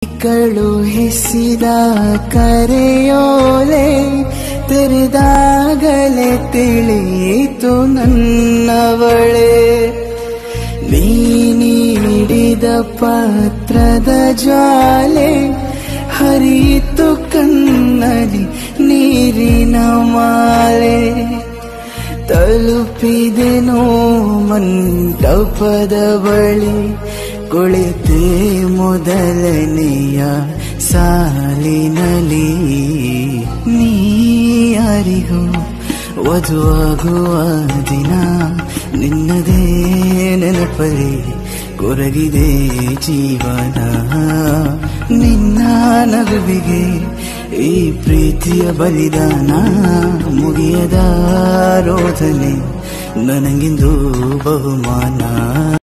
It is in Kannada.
ಕಳುಹಿಸಿದ ಕರೆಯೋಲೆ ತೆರೆದಾಗಲೇ ತಿಳಿಯಿತು ನನ್ನವಳೆ ನೀ ನೀಡಿದ ಪತ್ರದ ಜ್ವಾಲೆ ಹರಿಯಿತು ಕಣ್ಣಲ್ಲಿ ನೀರಿನ ಮಾಲೆ ತಲುಪಿದೆನೋ ಮಂಟಪದ ಬಳಿ ಕುಳಿತೆ ಮೊದಲನೆಯ ಸಾಲಿನಲ್ಲಿ ನೀ ಯಾರಿಗೂ ವಧುವಾಗುವ ದಿನ ನಿನ್ನದೇ ನೆನಪರಿ ಕೊರಗಿದೆ ಜೀವನ ನಿನ್ನ ನಗುವಿಗೆ ಈ ಪ್ರೀತಿಯ ಬಲಿದಾನ ಮುಗಿಯದ ರೋಧನೆ ನನಗಿಂದು ಬಹುಮಾನ